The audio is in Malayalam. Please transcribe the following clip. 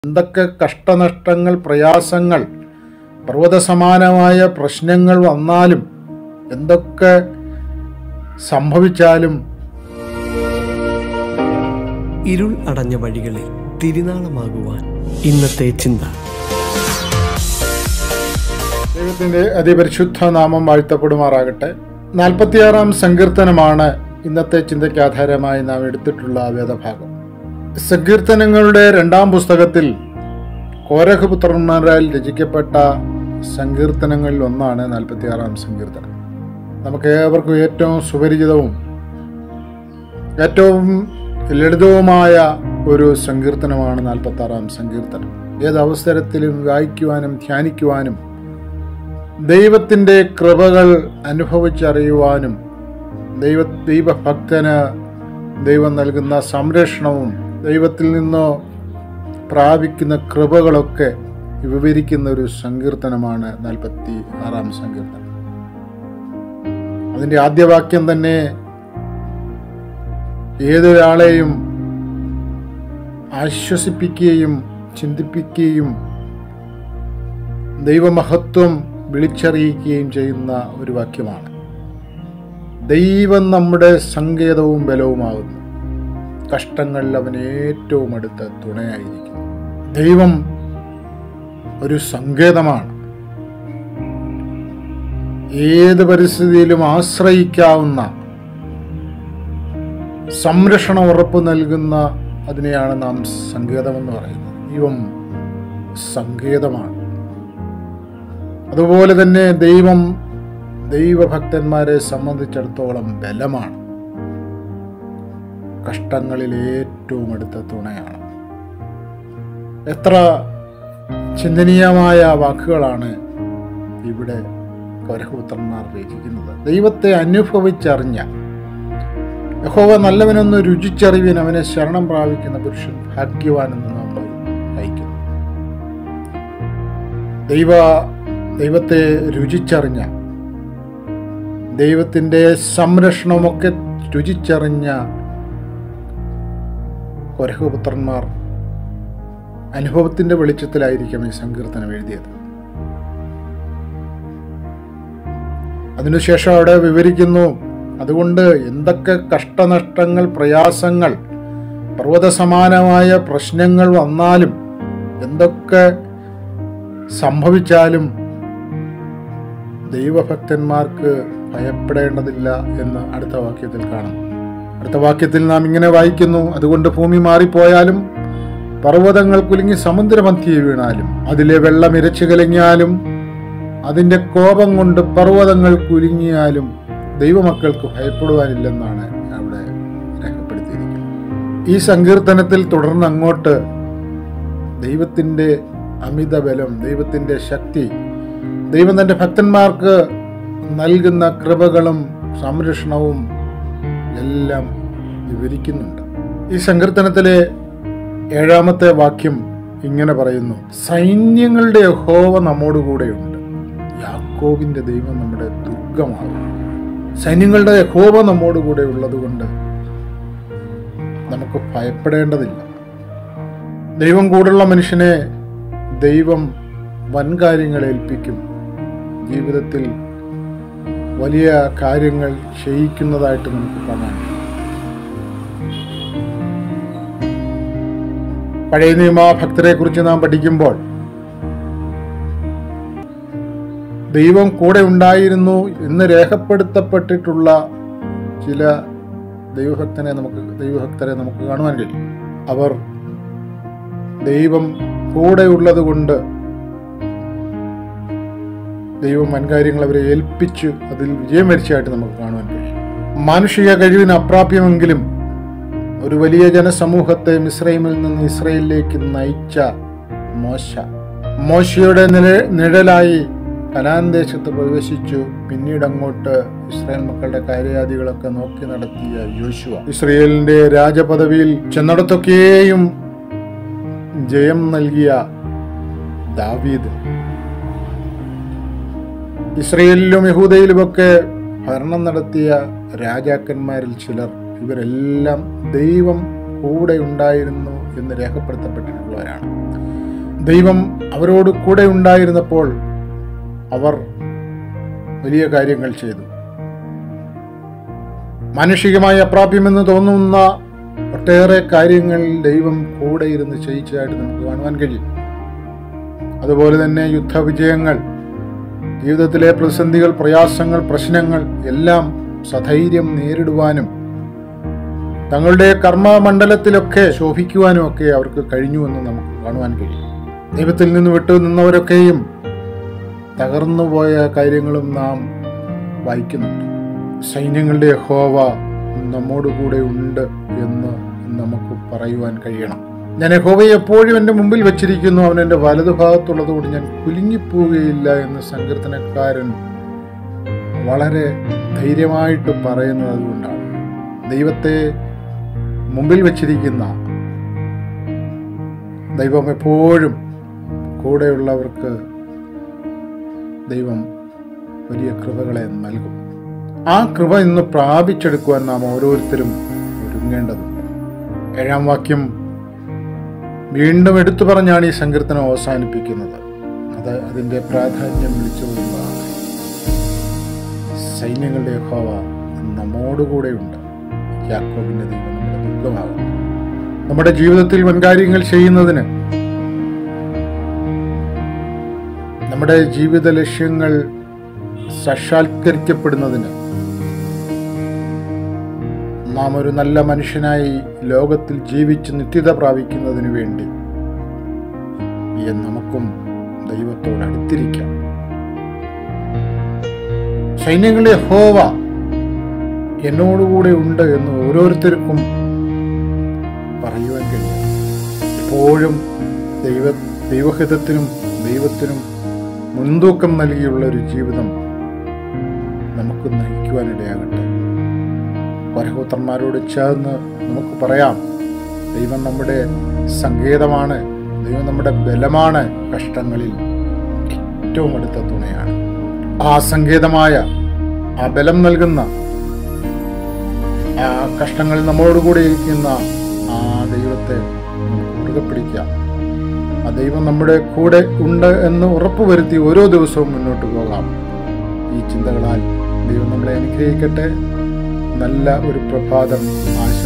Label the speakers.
Speaker 1: എന്തൊക്കെ കഷ്ടനഷ്ടങ്ങൾ പ്രയാസങ്ങൾ പർവ്വതസമാനമായ പ്രശ്നങ്ങൾ വന്നാലും എന്തൊക്കെ സംഭവിച്ചാലും
Speaker 2: ഇരുൾ അടഞ്ഞ വഴികളിൽ തിരുനാളമാകുവാൻ ഇന്നത്തെ ചിന്ത
Speaker 1: ദൈവത്തിൻ്റെ അതിപരിശുദ്ധ നാമം വാഴ്ത്തപ്പെടുമാറാകട്ടെ നാൽപ്പത്തിയാറാം സങ്കീർത്തനമാണ് ഇന്നത്തെ ചിന്തയ്ക്ക് ആധാരമായി നാം എടുത്തിട്ടുള്ള വേദഭാഗം സങ്കീർത്തനങ്ങളുടെ രണ്ടാം പുസ്തകത്തിൽ കോരഹപുത്രന്മാരാൽ രചിക്കപ്പെട്ട സങ്കീർത്തനങ്ങളിൽ ഒന്നാണ് നാൽപ്പത്തിയാറാം സങ്കീർത്തനം നമുക്ക് ഏവർക്കും ഏറ്റവും സുപരിചിതവും ഏറ്റവും ലളിതവുമായ ഒരു സങ്കീർത്തനമാണ് നാൽപ്പത്താറാം സങ്കീർത്തനം ഏത് അവസരത്തിലും വായിക്കുവാനും ധ്യാനിക്കുവാനും ദൈവത്തിൻ്റെ കൃപകൾ അനുഭവിച്ചറിയുവാനും ദൈവ ദൈവഭക്തന് ദൈവം നൽകുന്ന സംരക്ഷണവും ദൈവത്തിൽ നിന്നോ പ്രാപിക്കുന്ന കൃപകളൊക്കെ വിവരിക്കുന്ന ഒരു സങ്കീർത്തനമാണ് നാൽപ്പത്തി ആറാം സങ്കീർത്തനം അതിൻ്റെ ആദ്യവാക്യം തന്നെ ഏതൊരാളെയും ആശ്വസിപ്പിക്കുകയും ചിന്തിപ്പിക്കുകയും ദൈവമഹത്വം വിളിച്ചറിയിക്കുകയും ചെയ്യുന്ന ഒരു വാക്യമാണ് ദൈവം നമ്മുടെ സങ്കേതവും ബലവുമാകുന്നു കഷ്ടങ്ങളിൽ അവൻ ഏറ്റവും അടുത്ത തുണയായിരിക്കുന്നു ദൈവം ഒരു സങ്കേതമാണ് ഏത് പരിസ്ഥിതിയിലും ആശ്രയിക്കാവുന്ന സംരക്ഷണം ഉറപ്പ് നൽകുന്ന അതിനെയാണ് നാം സങ്കേതമെന്ന് പറയുന്നത് ദൈവം സങ്കേതമാണ് അതുപോലെ തന്നെ ദൈവം ദൈവഭക്തന്മാരെ സംബന്ധിച്ചിടത്തോളം ബലമാണ് കഷ്ടങ്ങളിൽ ഏറ്റവും അടുത്ത തുണയാണ് എത്ര ചിന്തനീയമായ വാക്കുകളാണ് ഇവിടെ കൗരഹപുത്രന്മാർ രചിക്കുന്നത് ദൈവത്തെ അനുഭവിച്ചറിഞ്ഞ യഹോവ നല്ലവനൊന്ന് രുചിച്ചറിവിൻ അവനെ ശരണം പ്രാപിക്കുന്ന പുരുഷൻ ഭാഗ്യവാനെന്ന് നമ്മൾ വായിക്കുന്നു ദൈവ ദൈവത്തെ രുചിച്ചറിഞ്ഞ ദൈവത്തിൻ്റെ സംരക്ഷണമൊക്കെ രുചിച്ചറിഞ്ഞ കൊരഹപുത്രന്മാർ അനുഭവത്തിൻ്റെ വെളിച്ചത്തിലായിരിക്കും ഈ സങ്കീർത്തനം എഴുതിയത് അതിനുശേഷം അവിടെ വിവരിക്കുന്നു അതുകൊണ്ട് എന്തൊക്കെ കഷ്ടനഷ്ടങ്ങൾ പ്രയാസങ്ങൾ പർവ്വതസമാനമായ പ്രശ്നങ്ങൾ വന്നാലും എന്തൊക്കെ സംഭവിച്ചാലും ദൈവഭക്തന്മാർക്ക് ഭയപ്പെടേണ്ടതില്ല എന്ന് അടുത്ത വാക്യത്തിൽ കാണുന്നു അടുത്ത വാക്യത്തിൽ നാം ഇങ്ങനെ വായിക്കുന്നു അതുകൊണ്ട് ഭൂമി മാറിപ്പോയാലും പർവ്വതങ്ങൾ കുലുങ്ങി സമുദ്രമധ്യേ വീണാലും അതിലെ വെള്ളം ഇരച്ചു കലങ്ങിയാലും അതിൻ്റെ കോപം കൊണ്ട് പർവ്വതങ്ങൾ കുലുങ്ങിയാലും ദൈവമക്കൾക്ക് ഭയപ്പെടുവാനില്ലെന്നാണ് അവിടെ രേഖപ്പെടുത്തിയിരിക്കുന്നത് ഈ സങ്കീർത്തനത്തിൽ തുടർന്ന് അങ്ങോട്ട് ദൈവത്തിൻ്റെ അമിത ബലം ദൈവത്തിൻ്റെ ശക്തി ദൈവം തൻ്റെ ഭക്തന്മാർക്ക് നൽകുന്ന കൃപകളും സംരക്ഷണവും എല്ലാം വിവരിക്കുന്നുണ്ട് ഈ സങ്കീർത്തനത്തിലെ ഏഴാമത്തെ വാക്യം ഇങ്ങനെ പറയുന്നു സൈന്യങ്ങളുടെ യഹോവ നമ്മോടുകൂടെയുണ്ട് യാക്കോബിന്റെ ദൈവം നമ്മുടെ ദുർഗമാകും സൈന്യങ്ങളുടെ യഹോവ നമ്മോടുകൂടെ ഉള്ളതുകൊണ്ട് നമുക്ക് ഭയപ്പെടേണ്ടതില്ല ദൈവം കൂടുള്ള മനുഷ്യനെ ദൈവം വൻകാര്യങ്ങൾ ഏൽപ്പിക്കും ജീവിതത്തിൽ വലിയ കാര്യങ്ങൾ ചെയ്യിക്കുന്നതായിട്ട് നമുക്ക് കാണാൻ പഴയ നിയമ ഭക്തരെ കുറിച്ച് നാം പഠിക്കുമ്പോൾ ദൈവം കൂടെ ഉണ്ടായിരുന്നു എന്ന് രേഖപ്പെടുത്തപ്പെട്ടിട്ടുള്ള ചില ദൈവഭക്തനെ നമുക്ക് ദൈവഭക്തരെ നമുക്ക് കാണുവാൻ കഴിയും അവർ ദൈവം കൂടെ ഉള്ളത് കൊണ്ട് ദൈവം വൻകാര്യങ്ങൾ അവരെ ഏൽപ്പിച്ച് അതിൽ വിജയം വരിച്ചതായിട്ട് നമുക്ക് കാണുവാൻ കഴിയും മാനുഷിക കഴിവിന് അപ്രാപ്യമെങ്കിലും ഒരു വലിയ ജനസമൂഹത്തെ മിസ്രൈമിൽ നിന്ന് ഇസ്രയേലിലേക്ക് നയിച്ച മോശ മോശയുടെ നില നിഴലായി കനാൻ ദേശത്ത് പ്രവേശിച്ചു പിന്നീട് അങ്ങോട്ട് ഇസ്രായേൽ മക്കളുടെ കാര്യാദികളൊക്കെ നോക്കി നടത്തിയ യോശുവ ഇസ്രയേലിന്റെ രാജപദവിയിൽ ചെന്നിടത്തൊക്കെയും ജയം നൽകിയ ദാവീദ് ഇസ്രയേലിലും യഹൂദയിലുമൊക്കെ ഭരണം നടത്തിയ രാജാക്കന്മാരിൽ ചിലർ ഇവരെല്ലാം ദൈവം കൂടെ ഉണ്ടായിരുന്നു എന്ന് രേഖപ്പെടുത്തപ്പെട്ടിട്ടുള്ളവരാണ് ദൈവം അവരോട് കൂടെ ഉണ്ടായിരുന്നപ്പോൾ അവർ വലിയ കാര്യങ്ങൾ ചെയ്തു മാനുഷികമായി അപ്രാപ്യമെന്ന് തോന്നുന്ന ഒട്ടേറെ കാര്യങ്ങൾ ദൈവം കൂടെ ഇരുന്ന് ചെയ്യിച്ചതായിട്ട് നമുക്ക് കാണുവാൻ കഴിയും അതുപോലെ തന്നെ യുദ്ധവിജയങ്ങൾ ജീവിതത്തിലെ പ്രതിസന്ധികൾ പ്രയാസങ്ങൾ പ്രശ്നങ്ങൾ എല്ലാം സധൈര്യം നേരിടുവാനും തങ്ങളുടെ കർമ്മമണ്ഡലത്തിലൊക്കെ ശോഭിക്കുവാനും ഒക്കെ അവർക്ക് കഴിഞ്ഞുവെന്ന് നമുക്ക് കാണുവാൻ കഴിയും ദൈവത്തിൽ നിന്ന് വിട്ടു നിന്നവരൊക്കെയും തകർന്നുപോയ കാര്യങ്ങളും നാം വായിക്കുന്നുണ്ട് സൈന്യങ്ങളുടെ ഹോവ നമ്മോടുകൂടെ ഉണ്ട് എന്ന് നമുക്ക് പറയുവാൻ കഴിയണം ഞാൻ യഹോവയെ എപ്പോഴും എൻ്റെ മുമ്പിൽ വെച്ചിരിക്കുന്നു അവൻ എൻ്റെ വലതുഭാഗത്തുള്ളതുകൊണ്ട് ഞാൻ കുലുങ്ങിപ്പോവുകയില്ല എന്ന് സങ്കീർത്തനക്കാരൻ വളരെ ധൈര്യമായിട്ട് പറയുന്നത് അതുകൊണ്ടാണ് ദൈവത്തെ മുമ്പിൽ വെച്ചിരിക്കുന്ന ദൈവം എപ്പോഴും കൂടെയുള്ളവർക്ക് ദൈവം വലിയ കൃപകളെ നൽകും ആ കൃപ ഇന്ന് പ്രാപിച്ചെടുക്കുവാൻ നാം ഓരോരുത്തരും ഒരുങ്ങേണ്ടതുണ്ട് ഏഴാം വാക്യം വീണ്ടും എടുത്തു പറഞ്ഞാണ് ഈ സങ്കീർത്തനം അവസാനിപ്പിക്കുന്നത് അത് അതിൻ്റെ പ്രാധാന്യം വിളിച്ചു കൊള്ളുന്നതാണ് സൈന്യങ്ങളുടെ ഹോവ നമ്മോടുകൂടെയുണ്ട് യാക്കോബിന്റെ ദൈവം നമ്മുടെ ദുഃഖമാകും നമ്മുടെ ജീവിതത്തിൽ വൻകാര്യങ്ങൾ ചെയ്യുന്നതിന് നമ്മുടെ ജീവിത ലക്ഷ്യങ്ങൾ സാക്ഷാത്കരിക്കപ്പെടുന്നതിന് നാം ഒരു നല്ല മനുഷ്യനായി ലോകത്തിൽ ജീവിച്ച് നിത്യത പ്രാപിക്കുന്നതിന് വേണ്ടി ഈ നമുക്കും ദൈവത്തോട് അടുത്തിരിക്കാം സൈന്യങ്ങളെ ഹോവ എന്നോടുകൂടെ ഉണ്ട് എന്ന് ഓരോരുത്തർക്കും പറയുവാൻ കഴിയും എപ്പോഴും ദൈവ ദൈവഹിതത്തിനും ദൈവത്തിനും മുൻതൂക്കം നൽകിയുള്ള ഒരു ജീവിതം നമുക്ക് നയിക്കുവാനിടയാകട്ടെ പരഹോത്രന്മാരോട് ചേർന്ന് നമുക്ക് പറയാം ദൈവം നമ്മുടെ സങ്കേതമാണ് ദൈവം നമ്മുടെ ബലമാണ് കഷ്ടങ്ങളിൽ ഏറ്റവും അടുത്ത തുണയാണ് ആ സങ്കേതമായ ആ ബലം നൽകുന്ന ആ കഷ്ടങ്ങളിൽ നമ്മളോടുകൂടി ഇരിക്കുന്ന ആ ദൈവത്തെ നമുക്ക് മുറുകെ പിടിക്കാം ആ ദൈവം നമ്മുടെ കൂടെ ഉണ്ട് എന്ന് ഉറപ്പുവരുത്തി ഓരോ ദിവസവും മുന്നോട്ട് പോകാം ഈ ചിന്തകളാൽ ദൈവം നമ്മളെ അനുഗ്രഹിക്കട്ടെ നല്ല ഒരു പ്രഭാതം ആശ